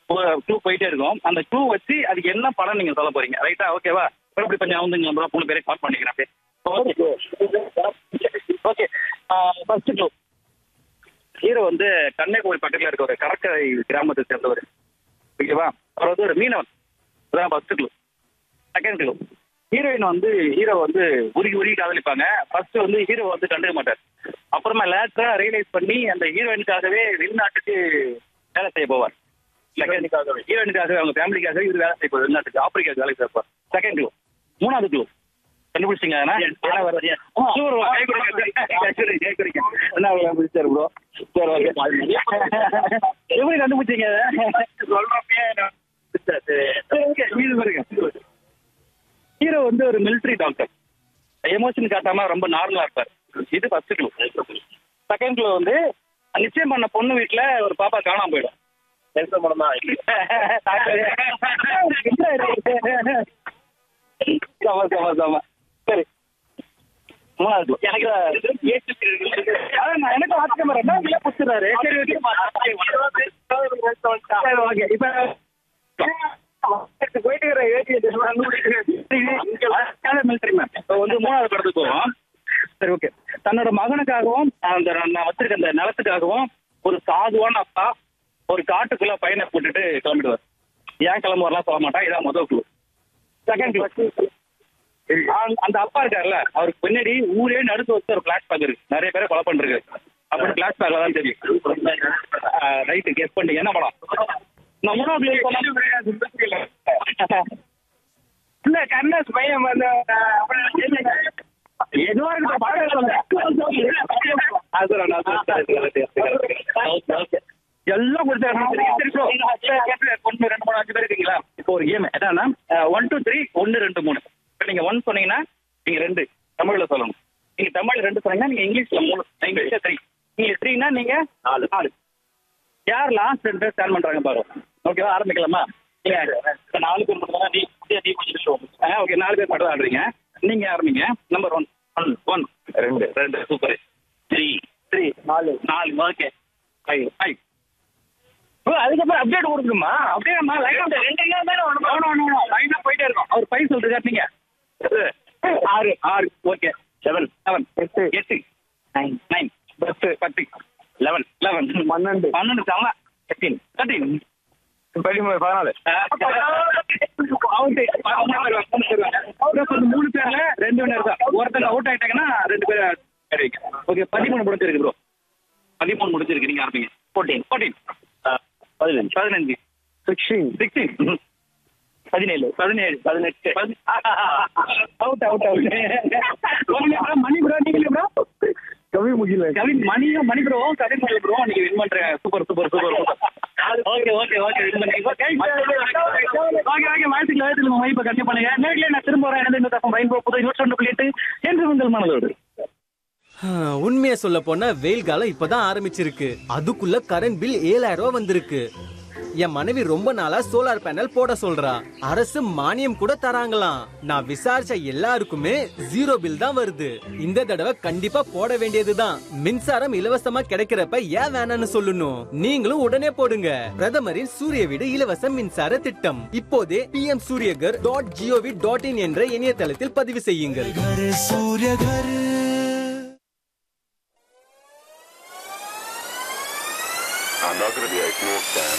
Clue போயிட்டே இருக்கும் அந்த க்ளூ வச்சு அதுக்கு என்ன படம் நீங்க சொல்ல போறீங்க ரைட்டா ஓகேவா இப்படி கொஞ்சம் வந்துங்க ப்ரோ மூணு பேரை கால் பண்ணிக்கிறேன் அப்படியே ஓகே ஃபர்ஸ்ட் க்ளூ ஹீரோ வந்து கன்னியாகுமரி பக்கத்துல இருக்க ஒரு கடற்கரை கிராமத்தை சேர்ந்தவர் ஓகேவா அவர் வந்து ஒரு மீனவன் அதான் first clue second clue heroine வந்து ஹீரோ வந்து உருகி உருகி காதலிப்பாங்க ஃபர்ஸ்ட் வந்து ஹீரோ வந்து கண்டுக்க மாட்டார் அப்புறமா லேட்டரா ரியலைஸ் பண்ணி அந்த ஹீரோயினுக்காகவே வெளிநாட்டுக்கு வேலை செய்ய போவார் செகண்டுக்காகவே ஹீரோயினுக்காகவே அவங்க ஃபேமிலிக்காகவே இவர் வேலை செய்ய போவார் வெளிநாட்டுக்கு ஆப்பிரிக்காவுக்கு வேலை செய்ய போவார் செகண்ட் க்ளூ மூணாவது க்ளூ கண்டுபிடிச்சிங்க சூப்பர் கை கொடுங்க கை கொடுங்க என்ன கண்டுபிடிச்சாரு ப்ரோ சரி ஓகே எப்படி கண்டுபிடிச்சீங்க ஹீரோ வந்து ஒரு மிலிட்டரி டாக்டர் எமோஷன் காட்டாம ரொம்ப நார்மலா இருப்பார் இது ஃபர்ஸ்ட் க்ளூ செகண்ட் க்ளூ வந்து நிச்சயம் பண்ண பொண்ணு வீட்டுல ஒரு பாப்பா காணாம போயிடும் நெல்சன் படம் தான் சம சம சம சரி மூணாவது clue. எனக்கு அதான் நான் எனக்கு ஆச்சரியமா ரெண்டா இல்ல புடிச்சிடாரு சரி ஓகே சரி ஓகே இப்ப போயிட்டு மிலிட்டரி மேம் இப்போ வந்து மூணாவது படத்துக்கு போவோம் சரி ஓகே தன்னோட மகனுக்காகவும் அந்த நான் வச்சிருக்க அந்த நிலத்துக்காகவும் ஒரு சாதுவான அப்பா ஒரு காட்டுக்குள்ள பையனை போட்டுட்டு கிளம்பிடுவார் ஏன் கிளம்புவார்லாம் சொல்ல மாட்டான் இதான் முதல் குழு செகண்ட் குழு அந்த அப்பா இருக்கார்ல அவருக்கு பின்னாடி ஊரே நடுத்து வச்சு ஒரு பிளாஷ்பேக் இருக்கு நிறைய பேரை கொலை பண்ணிருக்கு அப்படி பிளாஷ்பேக்ல தான் தெரியும் ரைட்டு கெஸ் பண்ணி என்ன படம் நான் மூணாவது clue சொன்னா- இல்ல கண்ணஸ் பையன் வந்து எதுவா இருக்கு படம் சொல்லுங்க அதுதான் நான் சொல்றேன். எல்லாம் கொடுத்தாரு ஒன்னு ரெண்டு மூணு அஞ்சு பேர் இருக்கீங்களா இப்போ ஒரு கேம் என்னன்னா ஒன் டூ த்ரீ ஒன்னு ரெண்டு மூணு இப்போ நீங்க ஒன் சொன்னீங்கன்னா நீங்க ரெண்டு தமிழ்ல சொல்லணும் நீங்க தமிழ் ரெண்டு சொன்னீங்கன்னா நீங்க இங்கிலீஷ்ல மூணு இங்கிலீஷ்ல த்ரீ நீங்க த்ரீனா நீங்க நாலு நாலு யார் லாஸ்ட் ரெண்டு பேர் ஸ்டாண்ட் பண்றாங்க பாருங்க ஓகேவா ஆரம்பிக்கலாமா நீங்க இப்ப நாலு பேர் மட்டும் தான் நீ நீ கொஞ்சம் ஓகே நாலு பேர் மட்டும் தான் ஆடுறீங்க நீங்க ஆரம்பிங்க நம்பர் ஒன் ஒன் ஒன் ரெண்டு ரெண்டு சூப்பர் த்ரீ த்ரீ நாலு நாலு ஓகே ஃபைவ் ஃபைவ் அதுக்கப்புறம் அப்டேட் கொடுக்கணுமா அப்படியே நம்ம லைன் ரெண்டு லைனா போயிட்டே இருக்கும் அவர் ஃபைவ் சொல்றாரு நீங்க ஆறு ஆறு ஓகே செவன் செவன் எட்டு எட்டு நைன் நைன் பத்து பத்து லெவன் லெவன் பன்னெண்டு பன்னெண்டு செவன் தேர்ட்டீன் தேர்ட்டீன் பதிமூணு பதினாலு மூணு பேர்ல ரெண்டு பேர் தான் ஒருத்தங்க அவுட் ஆயிட்டாங்கன்னா ரெண்டு பேர் ஆடுவீங்க ஓகே பதிமூணு முடிச்சிருக்கு ப்ரோ பதிமூணு முடிச்சிருக்கு நீங்க ஆரம்பிங்க ஃபோர்டீன் ஃபோர்டீன் பதினஞ்சு பதினஞ்சு சிக்ஸ்டீன் சிக்ஸ்டீன் பதினேழு பதினேழு பதினெட்டு out out out Mani bro நீங்களே ப்ரோ கவி முகில கவி மணியும் மணி ப்ரோ கவி மணி ப்ரோ நீங்க வின் பண்றீங்க super super super okay okay okay win பண்ணீங்க ஓகே ஓகே வாழ்த்துக்கள் வாழ்த்துக்கள் உங்க மதிப்பை கண்டிப்பா பண்ணுங்க நேரிலே நான் திரும்ப வரேன் எனது இந்த தப்பம் ரெயின்போ புது இருபத்தி ரெண்டு புள்ளி எட்டு என்று உங்கள் மனதோடு உண்மையை சொல்ல போனா வெயில் காலம் இப்பதான் ஆரம்பிச்சிருக்கு அதுக்குள்ள கரண்ட் பில் ஏழாயிரம் ரூபாய் வந்திருக்கு என் மனைவி ரொம்ப நாளா சோலார் பேனல் போட சொல்றா அரசு மானியம் கூட தராங்களாம் நான் விசாரிச்ச எல்லாருக்குமே ஜீரோ பில் தான் வருது இந்த தடவை கண்டிப்பா போட வேண்டியதுதான் மின்சாரம் இலவசமா கிடைக்கிறப்ப ஏன் வேணாம்னு சொல்லணும் நீங்களும் உடனே போடுங்க பிரதமரின் சூரிய வீடு இலவச மின்சார திட்டம் இப்போதே P M Suryaghar dot G O V dot in என்ற இணையதளத்தில் பதிவு செய்யுங்கள் I'm not going to be ignored, Dan.